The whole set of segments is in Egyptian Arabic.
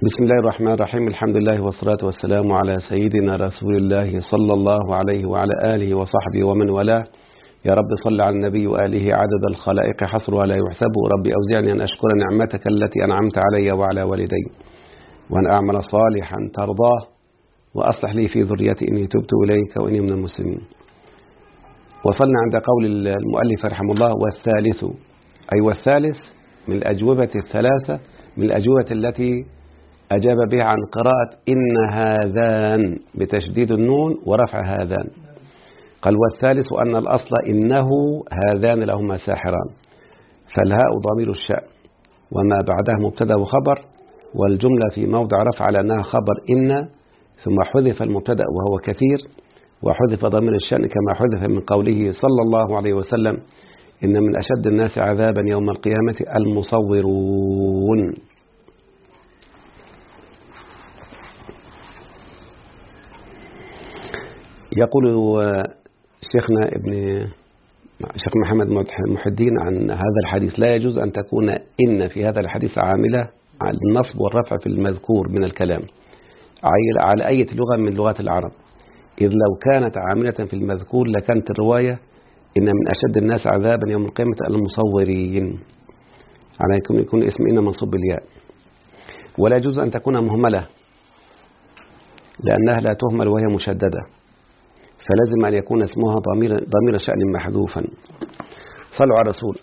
بسم الله الرحمن الرحيم الحمد لله والصلاة والسلام على سيدنا رسول الله صلى الله عليه وعلى آله وصحبه ومن والاه يا رب صل على النبي وآله عدد الخلائق حصرها لا يحسب ربي أوزعني أن أشكر نعمتك التي أنعمت علي وعلى والدي وأن أعمل صالحا ترضاه وأصلح لي في ذريتي إني تبت إليك وإني من المسلمين وصلنا عند قول المؤلف رحمه الله والثالث أي والثالث من الأجوبة الثلاثة من الأجوبة التي أجاب بها عن قراءة إن هذان بتشديد النون ورفع هذان قال والثالث أن الأصل إنه هذان لهما ساحران فالهاء ضمير الشأن وما بعده مبتدا وخبر والجملة في موضع رفع على أنها خبر إن ثم حذف المبتدا وهو كثير وحذف ضمير الشأن كما حذف من قوله صلى الله عليه وسلم إن من أشد الناس عذابا يوم القيامة المصورون يقول شيخنا ابن شيخ محمد محي الدين عن هذا الحديث لا يجوز أن تكون إن في هذا الحديث عاملة على النصب والرفع في المذكور من الكلام على أي لغة من لغات العرب إذ لو كانت عاملة في المذكور لكانت الرواية إن من أشد الناس عذابا يوم القيامة المصورين على يكون يكون اسم إن منصوب بالياء ولا يجوز أن تكون مهملة لأنها لا تهمل وهي مشددة فلازم أن يكون اسمها ضمير ضمير شأن محذوفا صلوا على الرسول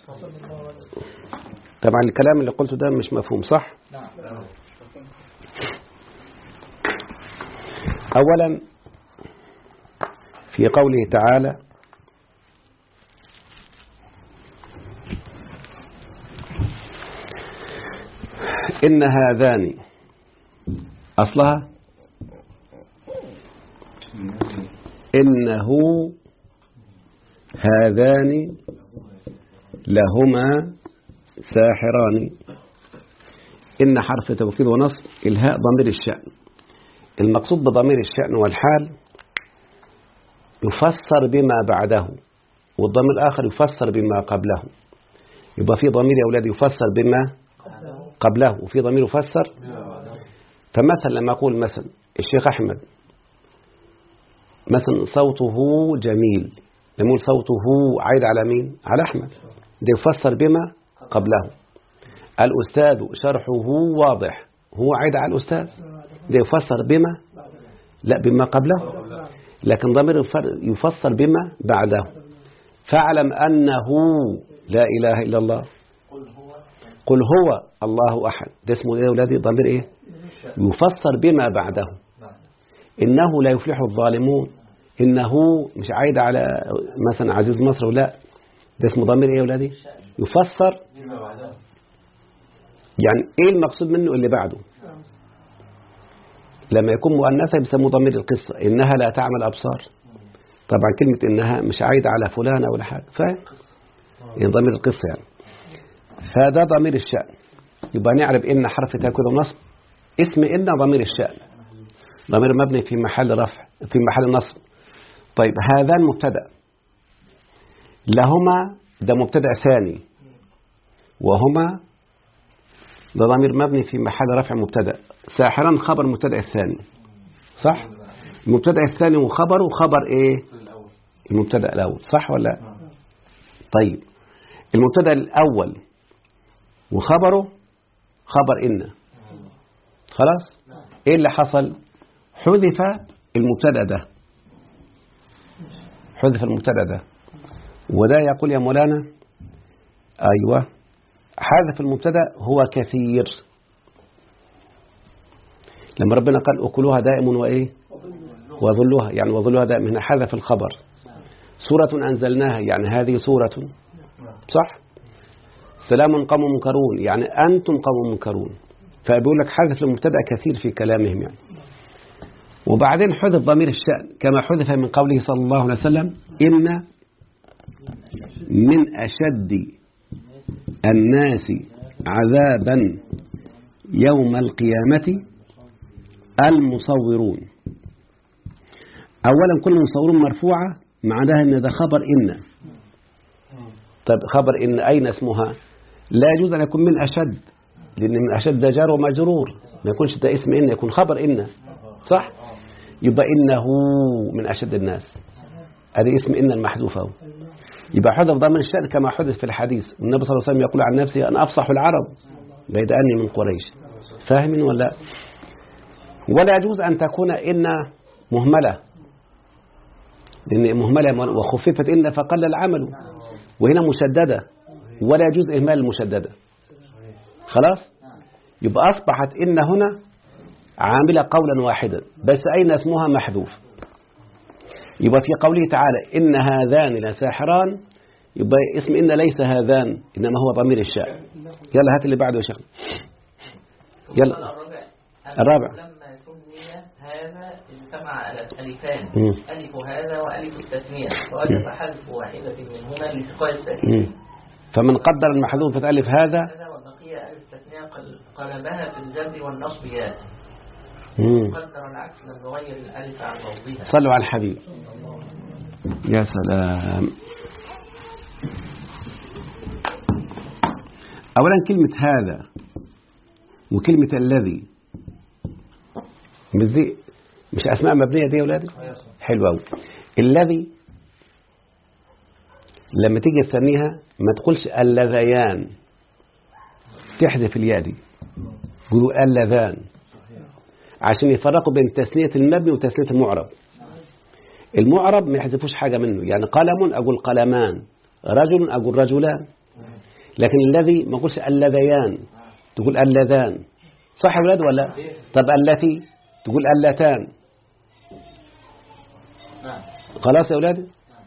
طبعا الكلام اللي قلته ده مش مفهوم صح أولا في قوله تعالى إن هذان أصلها إنه هذان لهما ساحران إن حرف توكيد ونصب الهاء ضمير الشأن المقصود بضمير الشأن والحال يفسر بما بعده والضمير الآخر يفسر بما قبله يبقى في ضمير يا أولاد يفسر بما قبله وفي ضمير يفسر فمثلا لما أقول مثلا الشيخ أحمد مثلا صوته جميل نقول صوته عايد على مين على أحمد ده يفسر بما قبله الأستاذ شرحه واضح هو عايد على الأستاذ ده يفسر بما لا بما قبله لكن ضمير يفسر بما بعده فاعلم أنه لا إله إلا الله قل هو الله أحد ده اسمه إيه يا أولادي ضمير إيه يفسر بما بعده إنه لا يفلح الظالمون إنه مش عايد على مثلا عزيز مصر ولا ده اسمه ضمير إيه يا أولادي يفسر يعني إيه المقصود منه اللي بعده لما يكون مؤنثة بيسموه ضمير القصة إنها لا تعمل أبصار طبعا كلمة إنها مش عايدة على فلانة ولا حاجة فاهم يعني ضمير القصة يعني فده ضمير الشأن يبقى نعرف إن حرف تأكد ونصب اسم إن ضمير الشأن ضمير مبني في محل رفع في محل نصب طيب هذان مبتدا لهما ده مبتدا ثاني وهما ده ضمير مبني في محل رفع مبتدا ساحرا خبر المبتدا الثاني صح المبتدا الثاني وخبره خبر ايه المبتدا الاول صح ولا طيب المبتدا الاول وخبره خبر إن خلاص إيه اللي حصل حذف المبتدا ده حذف المبتدا ده وده يقول يا مولانا أيوة حذف المبتدا هو كثير لما ربنا قال أكلها دائم وإيه وظلها يعني وظلها دائم هنا حذف الخبر سورة أنزلناها يعني هذه سورة صح سلام قوم منكرون يعني أنتم قوم منكرون فبيقول لك حذف المبتدا كثير في كلامهم يعني وبعدين حذف ضمير الشأن كما حذف من قوله صلى الله عليه وسلم إن من أشد الناس عذابا يوم القيامة المصورون أولا كل مصورون مرفوعة معناها أن ده خبر إن طيب خبر إن أين اسمها لا يجوز أن يكون من أشد لأن من أشد ده جار ومجرور ما يكونش ده اسم إن يكون خبر إن صح يبقى إنه من أشد الناس هذه اسم إن المحذوف أهو يبقى حذف ضمن الشأن كما حدث في الحديث النبي صلى الله عليه وسلم يقول عن نفسه أنا أفصح العرب بيد أني من قريش فاهمين ولا ولا يجوز أن تكون إن مهملة لأن مهملة وخففت إن فقل العمل وهنا مشددة ولا يجوز إهمال المشددة خلاص يبقى أصبحت إن هنا عاملة قولا واحدا بس أين اسمها محذوف يبقى في قوله تعالى إن هذان لساحران يبقى اسم إن ليس هذان إنما هو ضمير الشاء يلا هات اللي بعده يا شيخ يلا الرابع لما سمي هذا اجتمع الألفان مم. ألف هذا وألف التثنية فوجب حذف واحدة منهما لالتقاء مم. الساكنين فمن قدر المحذوف ألف هذا هذا والبقية ألف التثنية قل- قلبها في الجر والنصب ياء مم. قدر العكس لم يغير الألف عن موضعها صلوا على الحبيب يا سلام أولا كلمة هذا وكلمة الذي مش دي مش أسماء مبنية دي يا أولادي حلوة أوي الذي لما تيجي تسميها ما تقولش اللذيان تحذف الياء دي قولوا اللذان عشان يفرقوا بين تثنية المبني وتثنية المعرب المعرب ما يحذفوش حاجة منه يعني قلم أقول قلمان رجل أقول رجلان لكن الذي ما أقولش اللذيان تقول اللذان صح يا ولاد ولا طب التي تقول اللتان نعم خلاص يا أولاد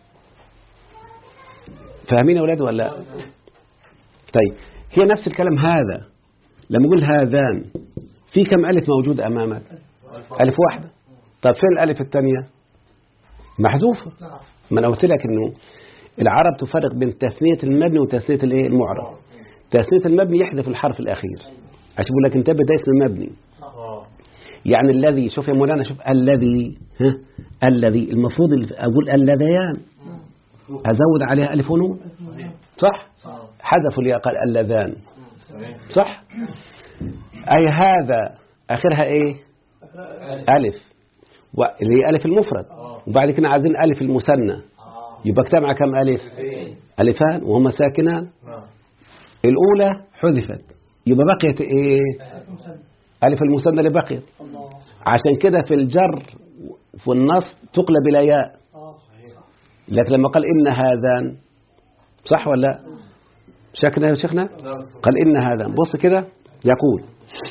فاهمين يا أولاد ولا طيب هي نفس الكلام هذا لما أقول هذان في كم ألف موجود أمامك ألف واحدة طب فين الألف الثانية محذوفة ما أنا قلت لك إنه العرب تفرق بين تثنية المبني وتثنية الإيه المعرب تثنية المبني يحذف الحرف الأخير عشان يقول لك انتبه ده اسم مبني يعني الذي شوف يا مولانا شوف الذي ها الذي المفروض ال- أقول اللذيان أزود عليها ألف ونون صح حذفوا لي قال اللذان صح أي هذا آخرها إيه ألف و- اللي هي ألف المفرد وبعد كده عايزين ألف المثنى يبقى اجتمع كم ألف ألفان وهما ساكنان الأولى حذفت يبقى بقيت إيه ألف المثنى اللي بقيت عشان كده في الجر في النص تقلب إلى ياء لكن لما قال إن هذان صح ولا لا؟ شكنا يا شيخنا قال إن هذان بص كده يقول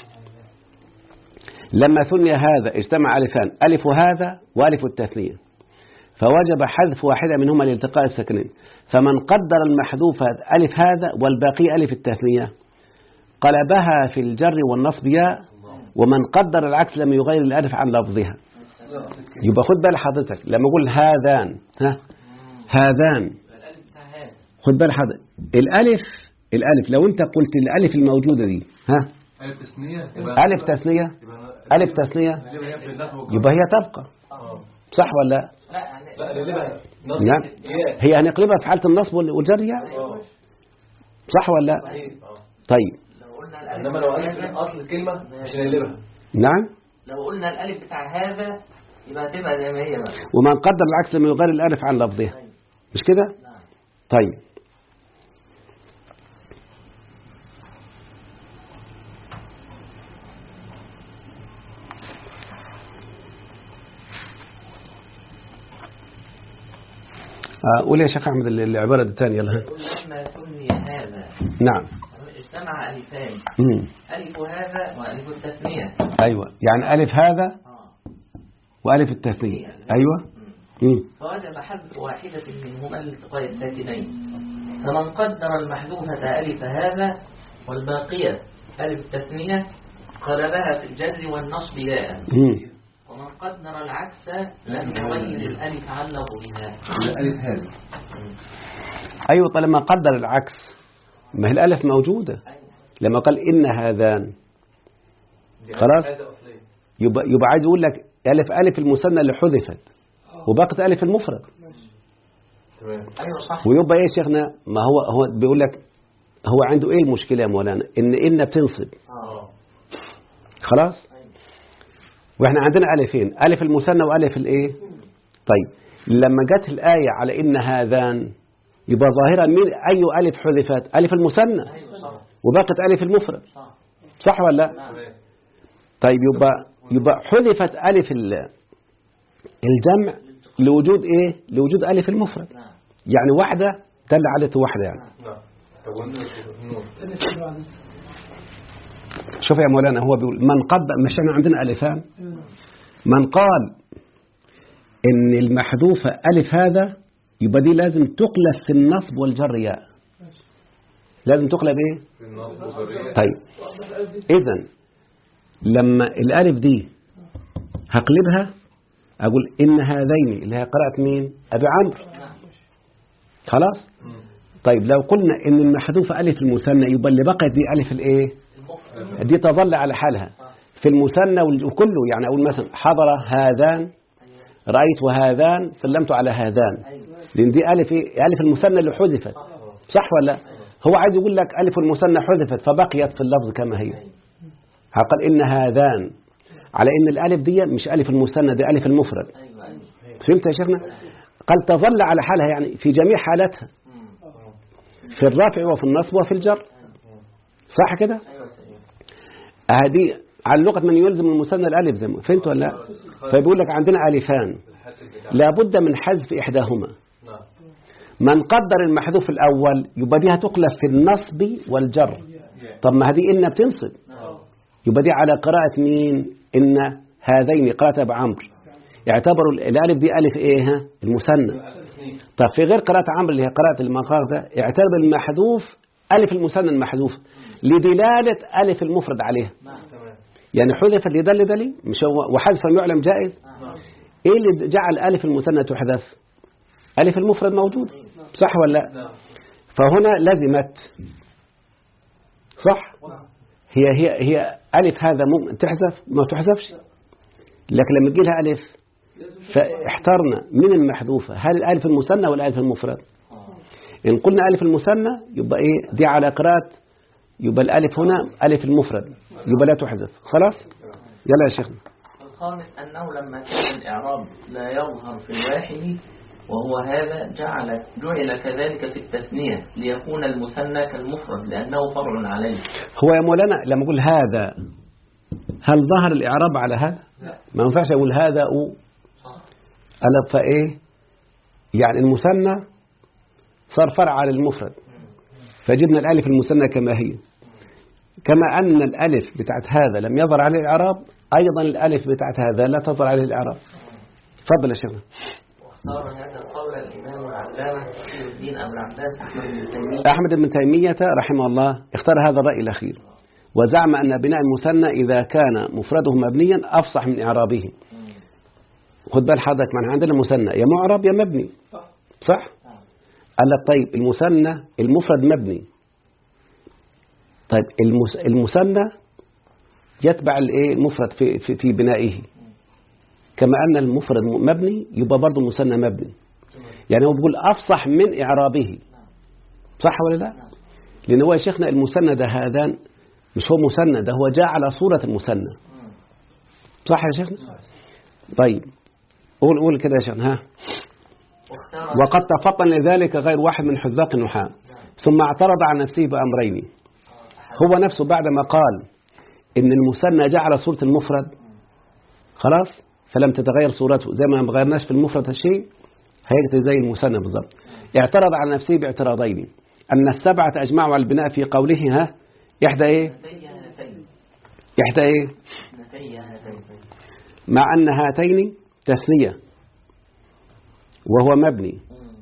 لما ثني هذا اجتمع ألفان ألف هذا وألف التثنية فوجب حذف واحدة منهما لالتقاء الساكنين فمن قدر المحذوف ألف هذا والباقي ألف التثنية قلبها في الجر والنصب ياء ومن قدر العكس لم يغير الألف عن لفظها يبقى خد بال حضرتك لما أقول هذان ها هذان الألف بتاع هذا خد بال حضرتك الألف الألف لو أنت قلت الألف الموجودة دي ها ألف تثنية يبقى ألف تثنية يبقى ألف تثنية نقلبها يا في النحو والجر. يبقى هي تبقى آه. صح ولا لا؟ لا يعني لا نقلبها نصب نعم ياء. هي هنقلبها في حالة النصب وال- والجر يعني آه. صح ولا لا؟ صحيح. آه. طيب لو قلنا الألف انما لو بتاع ألف هذا- أصل الكلمة مش هنقلبها نعم لو قلنا الألف بتاع هذا يبقى هتبقى زي ما هي بقى ومن قدر العكس لم يغير الألف عن لفظها مش كده؟ نعم طيب آه، قول يا شيخ أحمد ال- العبارة الثانية يلا ها. لما سمي هذا نعم اجتمع ألفان مم. ألف هذا وألف التثنية أيوة يعني ألف هذا آه. وألف التثنية أيوة مم. فوجب حذف واحدة منهما لالتقاء الساكنين فمن قدر المحذوفة ألف هذا والباقية ألف التثنية قلبها في الجر والنصب ياء مم. ومن قدر العكس لم يغير الألف عن لفظها ألف هذا أيوة طالما قدر العكس ما هي الألف موجودة لما قال إن هذان دي خلاص. هذا أصلية يبقى, يبقى عايز يقول لك ألف ألف المثنى اللي حذفت وبقت ألف المفرد تمام أيوة صح ويبقى إيه يا شيخنا ما هو هو بيقول لك هو عنده إيه المشكلة يا مولانا إن إن بتنصب اه خلاص واحنا عندنا ألفين ألف المثنى وألف الإيه طيب لما جت الآية على إن هذان يبقى ظاهرا مين أي ألف حذفت ألف المثنى أيوة صح وبقت ألف المفرد صح صح ولا لا نعم تمام طيب يبقى يبقى حذفت ألف ال- الجمع لوجود إيه لوجود ألف المفرد نعم يعني واحدة دل على واحدة يعني نعم طب والنور النور شوف يا مولانا هو بيقول من قدم مش احنا عندنا ألفان من قال إن المحذوفة ألف هذا يبقى دي لازم تقلب في النصب والجر ياء لازم تقلب إيه في النصب وذرية طيب إذا لما الألف دي هقلبها أقول إن هذين اللي هي قراءة مين أبي عمرو خلاص مم. طيب لو قلنا إن المحذوفة ألف المثنى يبقى اللي بقت دي ألف الإيه المفرد دي تظل على حالها في المثنى وال- وكله يعني أقول مثلا حضر هذان رأيت وهذان سلمت على هذان أيوة لأن دي ألف إيه؟ ألف المثنى اللي حذفت صح ولا لا؟ هو عايز يقول لك ألف المثنى حذفت فبقيت في اللفظ كما هي قال إن هذان على إن الألف دي مش ألف المثنى دي ألف المفرد أيوة أيوة فهمت يا شيخنا قال تظل على حالها يعني في جميع حالاتها مم. في الرفع وفي النصب وفي الجر صح كده أيوة سليم هذه على لغة من يلزم المثنى الألف زي ما فهمت ولا لا فبيقول لك عندنا ألفان الحاسب بتاع لابد من حذف إحداهما نعم من قدر المحذوف الأول يبقى دي هتقلب في النصب والجر طب ما هذه إن بتنصب نعم يبقى دي على قراءة مين إن هذين قراءة أبو عمرو اعتبروا الألف دي ألف إيه ها المثنى طب في غير قراءة عمرو اللي هي قراءة المقار ده اعتبر المحذوف ألف المثنى المحذوف لدلالة ألف المفرد عليها نعم تمام يعني حذف لده لده لي مش هو وحذف يعلم جائز نعم ايه اللي جعل ألف المثنى تحذف ألف المفرد موجود صح ولا لا نعم فهنا لزمت صح هي هي هي ألف هذا ممكن تحذف ما تحذفش لكن لما تجي لها ألف فاحترنا من المحذوفة هل الألف المثنى ولا الألف المفرد إن قلنا ألف المثنى يبقى إيه دي على قراءة يبقى الألف هنا ألف المفرد يبقى لا تحذف خلاص يلا يا شيخنا الخامس أنه لما كان الإعراب لا يظهر في الواحد وهو هذا جعل جعل كذلك في التثنية ليكون المثنى كالمفرد لأنه فرع عليه هو يا مولانا لما أقول هذا هل ظهر الإعراب على هذا ما ينفعش أقول هذا أو ألف فإيه يعني المثنى صار فرع على المفرد فجبنا الألف المثنى كما هي كما أن الألف بتاعت هذا لم يظهر عليه الإعراب أيضا الألف بتاعت هذا لا تظهر عليه الإعراب تفضل يا شيخنا واختار هذا القول الإمام العلامة تقي الدين أبو العباس أحمد بن تيمية أحمد بن تيمية رحمه الله اختار هذا الرأي الأخير وزعم أن بناء المثنى إذا كان مفرده مبنيا أفصح من إعرابه خد بال حضرتك ما عندنا مثنى يا معرب يا مبني صح قال لك طيب المثنى المفرد مبني طيب المس- المثنى يتبع الايه المفرد في في, في بنائه كما أن المفرد مبني يبقى برضه المثنى مبني يعني هو بيقول أفصح من إعرابه صح ولا لا لأن هو يا شيخنا المثنى ده هذان مش هو مثنى ده هو جاء على صورة المثنى صح يا شيخنا طيب قول قول كده يا شيخنا ها واختار وقد تفطن لذلك غير واحد من حذاق النحاة ثم اعترض على نفسه بأمرين هو نفسه بعدما قال إن المثنى جعل صورة المفرد خلاص فلم تتغير صورته زي ما ما غيرناش في المفرد شيء هيكتب زي المثنى بالضبط اعترض على نفسه باعتراضين أن السبعة أجمعوا على البناء في قوله ها إحدى إيه نتي هاتين إحدى إيه نتي هاتين مع أن هاتين تثنية وهو مبني مم.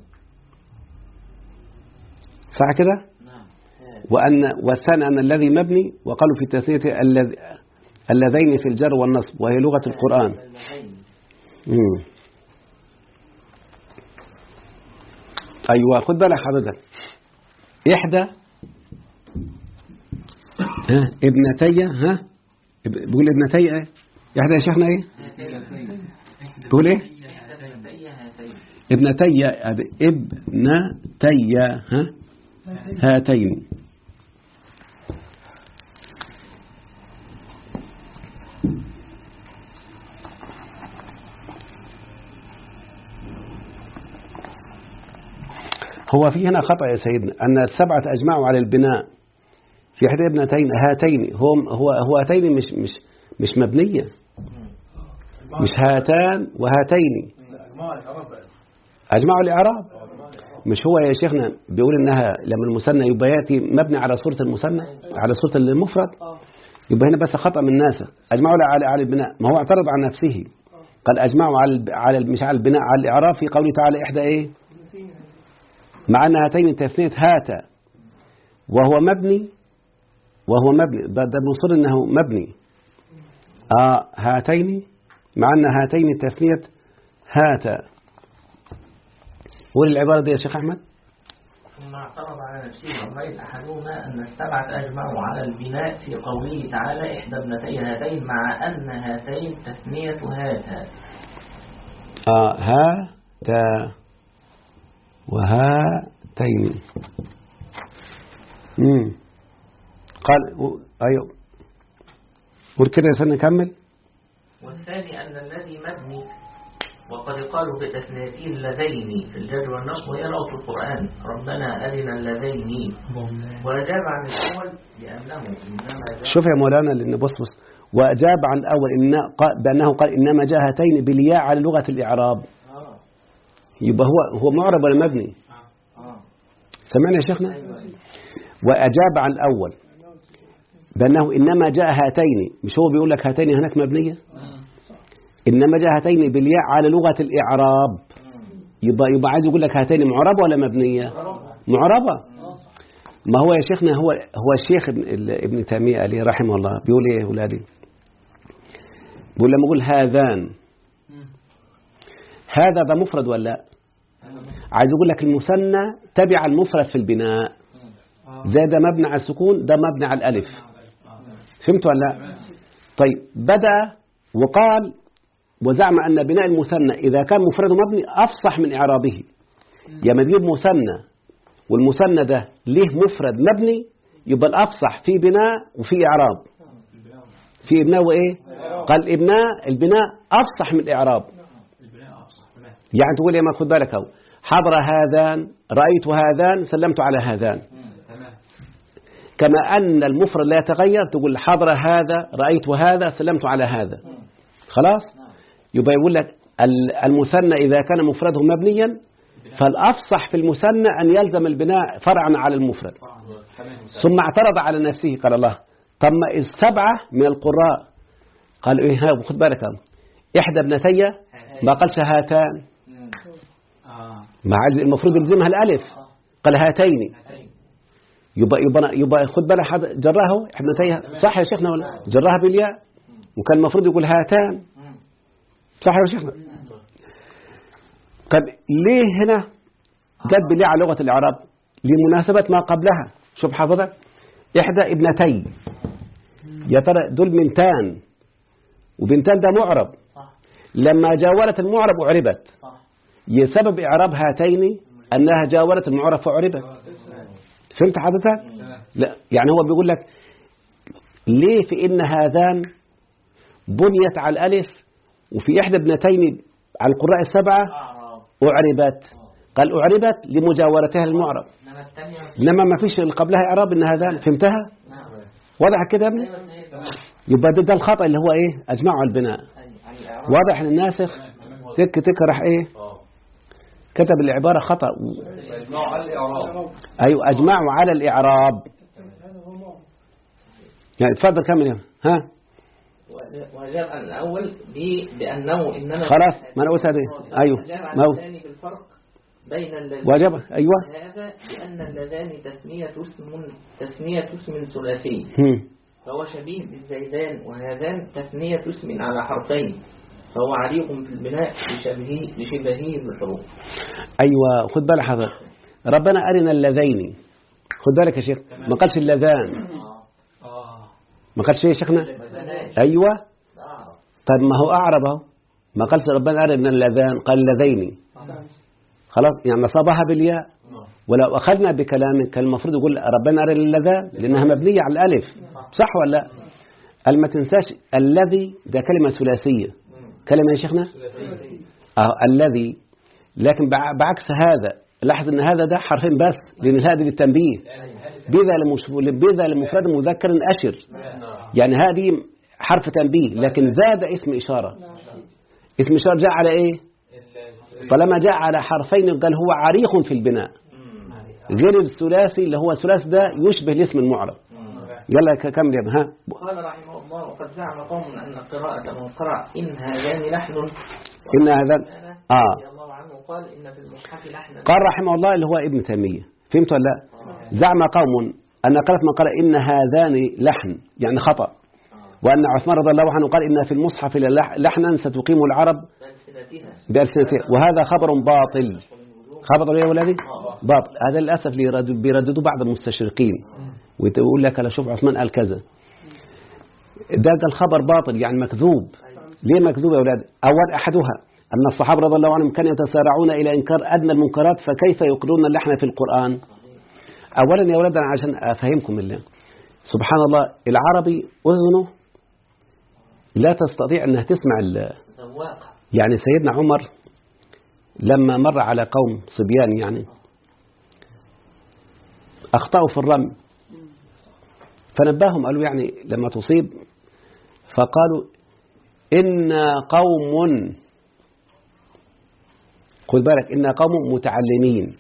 صح كده نعم وأن والثاني أن الذي مبني وقالوا في التثنية الذي اللذين في الجر والنصب وهي لغة القرآن اللذين. مم. أيوة خد بالك حضرتك إحدى ها ابنتي ها بقول ابنتي ايه إحدى يا شيخنا إيه بقول إيه نتي هاتين ابنتي أب- ابنتي ها هاتين هو في هنا خطأ يا سيدنا أن السبعة أجمعوا على البناء في إحدى ابنتين هاتين هم هو هو هاتين مش مش مش مبنية مش هاتان وهاتين أجمعوا الإعراب مش هو يا شيخنا بيقول إنها لما المثنى يبقى يأتي مبني على صورة المثنى على صورة المفرد يبقى هنا بس خطأ من الناس أجمعوا على على البناء ما هو اعترض على نفسه قال أجمعوا على الب- على ال- مش على البناء على الإعراب في قوله تعالى إحدى إيه مع أن هاتين تثنية هاتا وهو مبني وهو مبني ده ده بنصر إنه مبني آه هاتين مع أن هاتين تثنية هاتا قول العبارة دي يا شيخ أحمد ثم اعترض على نفسه وقال أحدهما أن السبعة أجمعوا على البناء في قوله تعالى إحدى ابنتي هاتين مع أن هاتين تثنية هاتا آه هاتا وهاتين مم. قال و- أيوه قول كده يا سنة كمل والثاني أن الذي مبني وقد قالوا بتثنيته اللذين في الجر والنصب وهي لغة القرآن ربنا أرنا اللذين وأجاب عن الأول بأنه إنما جاء شوف يا مولانا لأن بص بص وأجاب عن الأول إن قا- بأنه قال إنما جاء هاتين بالياء على لغة الإعراب آه يبقى هو هو معرب ولا مبني آه سمعنا يا شيخنا أيوة أيوة. وأجاب عن الأول بأنه إنما جاء هاتين مش هو بيقول لك هاتين هناك مبنية إنما جاء هاتين بالياء على لغة الإعراب يبقى يبقى عايز يقول لك هاتين معربة ولا مبنية معربة ما هو يا شيخنا هو هو الشيخ ابن, ال- ابن تيمية عليه رحمه الله بيقول ايه يا أولادي بيقول لما يقول هذان هذا ده مفرد ولا لا عايز يقول لك المثنى تبع المفرد في البناء زي ده مبني على السكون ده مبني على الألف فهمت ولا لا طيب بدأ وقال وزعم أن بناء المثنى إذا كان مفرده مبني أفصح من إعرابه لما تجيب مثنى والمثنى ده ليه مفرد مبني يبقى الأفصح في بناء وفي إعراب في إبناء وإيه قال إبناء البناء أفصح من الإعراب يعني تقول يا ما خد بالك أهو حضر هذان رأيت هذان سلمت على هذان كما أن المفرد لا يتغير تقول حضر هذا رأيت هذا سلمت على هذا خلاص يبقى يقول لك ال- المثنى إذا كان مفرده مبنيا فالأفصح في المثنى أن يلزم البناء فرعا على المفرد ثم اعترض على نفسه قال الله طب ما السبعة من القراء قال إيه ها خد بالك أهو. إحدى ابنتي ما قالش هاتان ما عايز المفروض يلزمها الألف قال هاتين يبقى يبقى يبقى خد بالك حد جراها ابنتيها صح يا شيخنا ولا جراها بالياء وكان المفروض يقول هاتان صح يا شيخنا طب ليه هنا جت بالياء على لغة الإعراب لمناسبة ما قبلها شوف حافظك إحدى ابنتي يا ترى دول بنتان وبنتان ده معرب صح لما جاورت المعرب أعربت صح سبب إعراب هاتين أنها جاورت المعرب فأعربت فهمت حضرتك؟ لا يعني هو بيقول لك ليه في إن هذان بنيت على الألف وفي إحدى ابنتين على القراء السبعة أعراب أعربت قال أعربت لمجاورتها المعرب إنما الثانية إنما ما فيش اللي قبلها إعراب إن هذان فهمتها؟ نعم واضح كده يا ابني؟ أيوة أيوة. يبقى ده, ده الخطأ اللي هو إيه؟ أجمعوا البناء عن الإعراب واضح إن الناسخ تك تك راح إيه؟ كتب العبارة خطأ اجمعوا على الاعراب أيوة أجمعوا على الإعراب يعني تفضل كمل يا ها وأجاب عن الأول ب- بأنه إنما خلاص ما أنا قلت هذه أيوه وأجاب عن ما هو الثاني بالفرق بين اللذين وأجاب أيوه هذا بأن اللذان تثنية اسم تثنية اسم ثلاثي هم. فهو شبيه بالزيدان وهذان تثنية اسم على حرفين فهو عريق في البناء لشبهه لشبهه بالحروف أيوة خد بالك حضرتك ربنا أرنا اللذين خد بالك يا شيخ ما قالش اللذان ما قالش إيه يا شيخنا وزناش أيوة آه. طيب ما هو أعرب أهو ما قالش ربنا أرنا اللذان قال اللذين خلاص يعني نصبها بالياء ولو أخذنا بكلامك كان المفروض يقول ربنا أرنا اللذان لأنها مبنية على الألف صح ولا لا قال ما تنساش الذي ده كلمة ثلاثية كلمة يا شيخنا أه الذي لكن بع- بعكس هذا لاحظ ان هذا ده حرفين بس لان الهاء دي للتنبيه بذا لمش... بذا لمفرد مذكر أشر يعني هذه حرف تنبيه لكن زاد اسم إشارة اسم إشارة جاء على إيه طالما جاء على حرفين قال هو عريق في البناء غير الثلاثي اللي هو الثلاث ده يشبه الاسم المعرب يلا ك- كمل يا ابن ها قال رحمه الله وقد زعم قوم أن قراءة من قرأ إن هذان لحن إن هذا آه رضي الله عنه قال إن في المصحف لحنا قال رحمه الله اللي هو ابن تيمية فهمت ولا لا زعم قوم أن قالت من قال إن هذان لحن يعني خطأ وأن عثمان رضي الله عنه قال إن في المصحف لح- لحنا ستقيم العرب بألسنتها بألسنتها وهذا خبر باطل خبر يا ولدي باطل هذا للأسف اللي يرد- بيرددوا بعض المستشرقين ويقول لك أنا شوف عثمان قال كذا ده قال خبر باطل يعني مكذوب ليه مكذوب يا أولاد أول أحدها أن الصحابة رضي الله عنهم كانوا يتسارعون إلى إنكار أدنى المنكرات فكيف يقرون اللحن في القرآن أولا يا أولاد أنا عشان أفهمكم الله سبحان الله العربي أذنه لا تستطيع أنها تسمع ال- ذواق يعني سيدنا عمر لما مر على قوم صبيان يعني أخطأوا في الرمي فنباهم قالوا يعني لما تصيب فقالوا إنا قوم خذ بالك إنا قوم متعلمين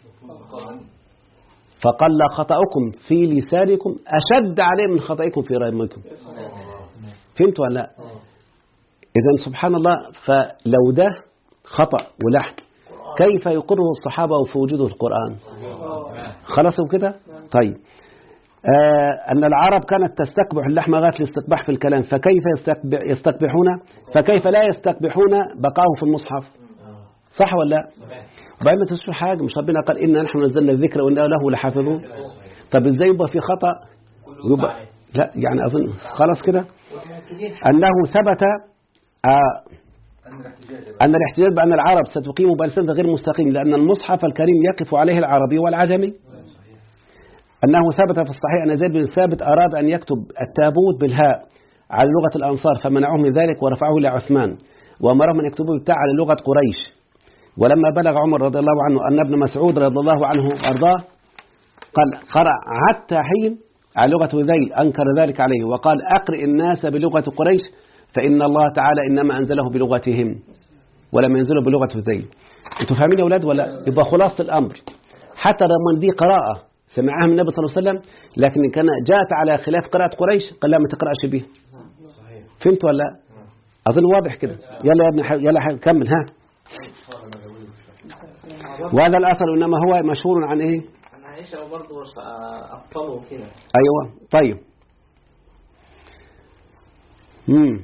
فقال لا خطأكم في لسانكم أشد عليه من خطأكم في رميكم فهمت ولا لا إذا سبحان الله فلو ده خطأ ولحن كيف يقره الصحابة في وجوده القرآن خلصوا كده طيب آه أن العرب كانت تستقبح اللحم غاية الاستقباح في الكلام فكيف يستقبح يستقبحون فكيف لا يستقبحون بقاهم في المصحف صح ولا لا وبعدين ما تنسوا حاجة مش ربنا قال إنا نحن نزلنا الذكر وإنا له لحافظون طب إزاي يبقى في خطأ ويبقى لا يعني أظن خلاص كده والمنكرين أنه ثبت آه أن الاحتجاج بأن العرب ستقيم بألسنة غير مستقيم لأن المصحف الكريم يقف عليه العربي والعجمي أنه ثبت في الصحيح أن زيد بن ثابت أراد أن يكتب التابوت بالهاء على لغة الأنصار فمنعوه من ذلك ورفعه إلى عثمان وأمرهم أن يكتبوا بالتاء على لغة قريش ولما بلغ عمر رضي الله عنه أن ابن مسعود رضي الله عنه أرضاه قال قرأ حتى حين على لغة ذيل أنكر ذلك عليه وقال أقرئ الناس بلغة قريش فإن الله تعالى إنما أنزله بلغتهم ولم ينزله بلغة ذيل أنتوا فاهمين يا أولاد ولا يبقى خلاصة الأمر حتى لما دي قراءة سمعها من النبي صلى الله عليه وسلم لكن كان جاءت على خلاف قراءة قريش قال لا ما تقرأش به فهمت ولا لا؟ أظن واضح كده يلا يا ابني ح- يلا ح- كمل ها وهذا الأثر إنما هو مشهور عن إيه عن عائشة وبرضه أبطلوا كده أيوة طيب مم.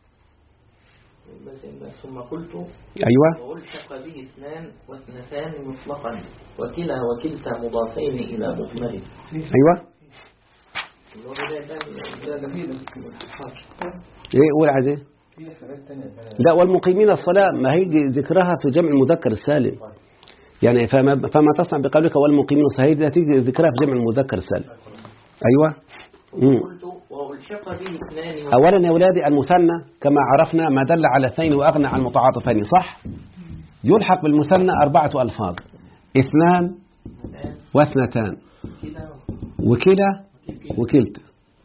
بس بس ثم قلت أيوة وألحق به اثنان واثنتان مطلقا وكلا وكلتا مضافين إلى مكمل أيوة اللي هو ده- ده- ده جميل. إيه قول عايز إيه لا والمقيمين الصلاة ما هيجي ذكرها في جمع المذكر السالم يعني فما, فما تصنع بقولك والمقيمين الصلاة هي تيجي ذكرها في جمع المذكر السالم أيوة مم. قلت وألحق به اثنان أولا يا أولادي المثنى كما عرفنا ما دل على اثنين وأغنى عن متعاطفين صح يلحق بالمثنى أربعة ألفاظ اثنان واثنتان كده وكلا وكلتا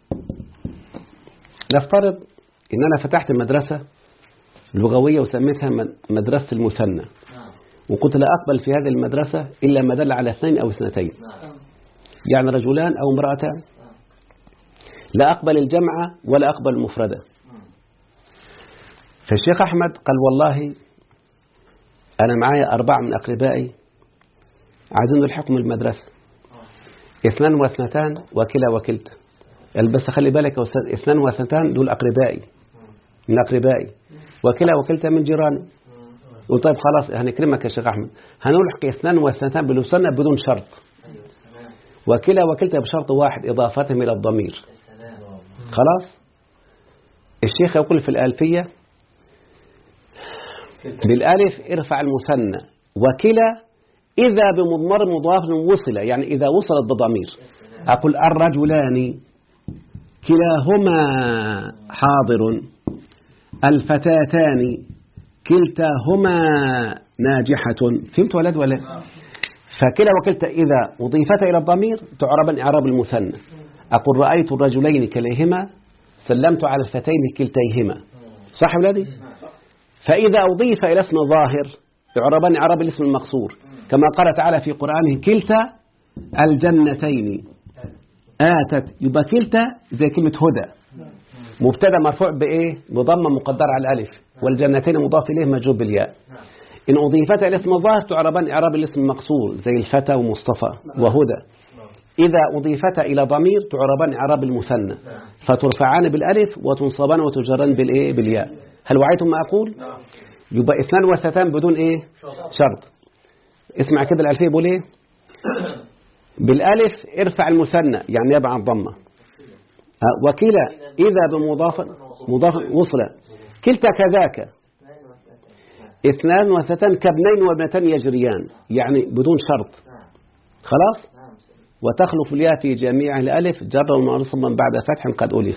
نفترض ان انا فتحت مدرسة لغوية وسميتها مد- مدرسة المثنى نعم وقلت لا أقبل في هذه المدرسة إلا ما دل على اثنين أو اثنتين نعم يعني رجلان أو امرأتان لا أقبل الجمع ولا أقبل المفردة فالشيخ أحمد قال والله أنا معايا أربعة من أقربائي عايزين نلحقهم المدرسة اثنان واثنتان وكلا وكلتا قال بس خلي بالك يا أستاذ اثنان واثنتان دول أقربائي من أقربائي وكلا وكلتا من جيراني قلت طيب خلاص هنكرمك يا شيخ أحمد هنلحق اثنان واثنتان بالمثنى بدون شرط وكلا وكلتا بشرط واحد إضافتهم إلى الضمير خلاص الشيخ يقول في الألفية بالألف ارفع المثنى وكلا إذا بمضمر مضاف وصل يعني إذا وصلت بضمير أقول الرجلان كلاهما حاضر الفتاتان كلتاهما ناجحة فهمت ولد ولا فكلا وكلتا إذا أضيفت إلى الضمير تعربا إعراب المثنى أقول رأيت الرجلين كليهما سلمت على الفتين كلتيهما صح ولادي فإذا أضيف إلى اسم ظاهر يعربان إعراب الاسم المقصور كما قال تعالى في قرآنه كلتا الجنتين آتت يبقى كلتا زي كلمة هدى مبتدا مرفوع بإيه بضمة مقدرة على الألف والجنتين مضاف إليه مجوب بالياء إن أضيفت إلى اسم الظاهر تعربان إعراب الاسم المقصور زي الفتى ومصطفى وهدى إذا أضيفت إلى ضمير تعربان إعراب المثنى فترفعان بالألف وتنصبان وتجران بالإيه بالياء هل وعيتم ما أقول يبقى اثنان وثلاثان بدون إيه شرط اسمع كده الألفية بيقول إيه بالألف ارفع المثنى يعني يبع الضمة آه، وكلا إذا بمضاف مضاف وصل كلتا كذاك اثنان وثلاثان كابنين وابنتان يجريان يعني بدون شرط خلاص نعم وتخلف الياء في جميع الألف جر ومنصبا بعد فتح قد ألف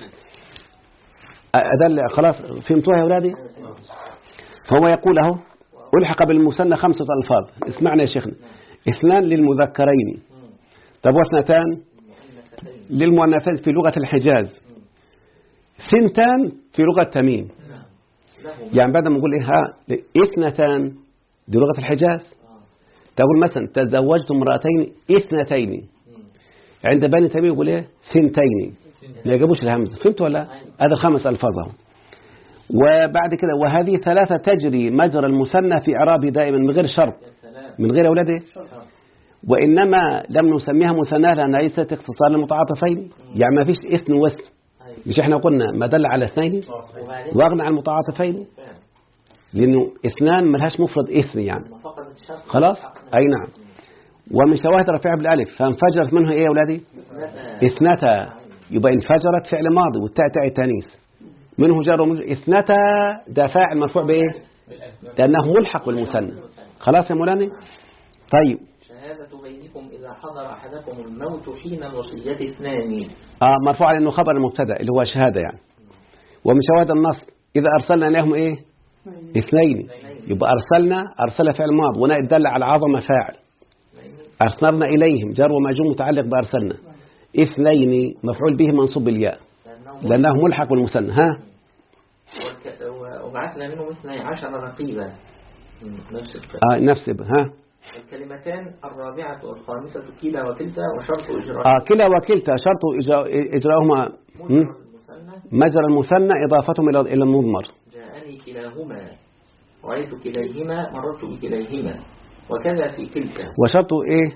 أدل خلاص فهمتوها يا أولادي فهو يقول اهو ألحق بالمثنى خمسة ألفاظ اسمعنا يا شيخنا اثنان للمذكرين طب واثنتان للمؤنثين في لغة الحجاز ثنتان في لغة تميم يعني بدل ما نقول إيه ها اثنتان دي لغة الحجاز تقول مثلا تزوجت امرأتين اثنتين عند بني تميم يقول ايه ثنتين ما يجيبوش الهمزة فهمت ولا هذا خمس ألفاظ اهو وبعد كده وهذه ثلاثة تجري مجرى المثنى في إعراب دائما من غير شرط من غير أولاده وإنما لم نسميها مثنى لأنها ليست اختصار للمتعاطفين يعني ما فيش اسم واسم مش احنا قلنا ما دل على اثنين وبعدين واغنى عن المتعاطفين لأنه اثنان ملهاش مفرد اسم يعني ما فقد الشرط خلاص أي نعم ومن شواهد رفعها بالألف فانفجرت منه إيه يا أولادي اثنتا يبقى انفجرت فعل ماضي والتاء تاء التانيث منه جار ومجرور اثنتا ده فاعل مرفوع بإيه لأنه ملحق بالمثنى خلاص يا مولانا طيب شهادة بينكم إذا حضر أحدكم الموت حين الوصية اثنان آه مرفوع لأنه خبر المبتدا اللي هو شهادة يعني ومن شواهد النص إذا أرسلنا إليهم إيه اثنين يبقى أرسلنا أرسل فعل ماض وناء الدل على عظمة فاعل أرسلنا إليهم جار ومجرور متعلق بأرسلنا اثنين مفعول به منصوب بالياء لأنه لأنه ملحق بالمثنى ها والك- وبعثنا منهم اثني عشر رقيبا مم، نفس الكلام آه نفس ها الكلمتان الرابعة والخامسة كلا وكلتا وشرط إجراء آه كلا وكلتا شرط إجراء- إجراءهما مجرى مم. المثنى مجرى المثنى إضافتهم إلى إلى المضمر جاءني كلاهما رأيت كليهما مررت بكليهما وكذا في كلتا وشرط إيه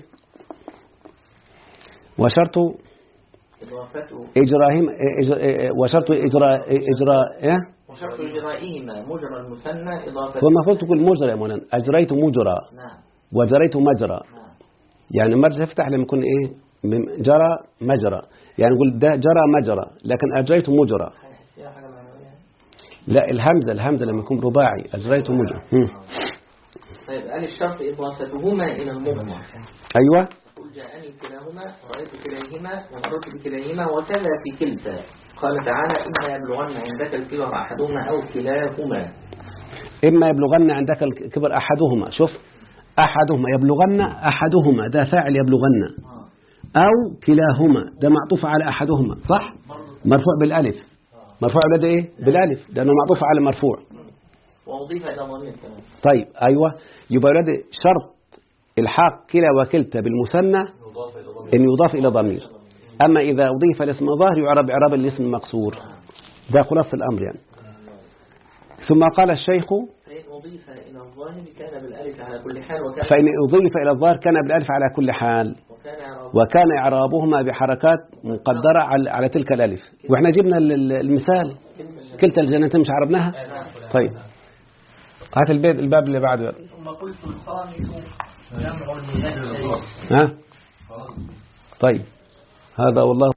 وشرط إضافته إجراءهم إجر... إيه- وشرط إجراء إجراء إيه وشرط إجرائهما مجرى المثنى إضافة هو المفروض تقول مجرى يا مولانا أجريت مجرى نعم وجريت مجرى نعم يعني مرجع يفتح لما يكون إيه من- جرى مجرى يعني نقول ده جرى مجرى لكن أجريت مجرى هيحسيها حاجة معنوية لا الهمزة الهمزة لما يكون رباعي أجريت مجرى هم. طيب قال الشرط إضافتهما إلى المضمر أيوة قل جاءني كلاهما رأيت كليهما ومررت بكليهما وكذا في كلتا قال تعالى إما يبلغن عندك الكبر أحدهما أو كلاهما إما يبلغن عندك الكبر أحدهما شوف أحدهما يبلغن أحدهما ده فاعل يبلغن أو كلاهما ده معطوف على أحدهما صح مرفوع بالألف مرفوع بلاد إيه بالألف لأنه معطوف على مرفوع وأضيف إلى ضمير كمان طيب أيوة يبقى ولاد شرط الحاق كلا وكلتا بالمثنى إن يضاف إلى ضمير أما إذا أضيف الاسم ظاهر يعرب إعراب الاسم المقصور ده خلاص الأمر يعني ثم قال الشيخ فإن أضيف إلى الظاهر كان بالألف على كل حال وكان فإن أضيف إلى الظاهر كان بالألف على كل حال وكان إعرابه وكان إعرابهما بحركات مقدرة على على تلك الألف وإحنا جبنا ال- ال- المثال كلتا الجنتين مش عربناها طيب هات البيت الباب اللي بعده ثم قلت الخامس جمع لنفسه ها طيب هذا والله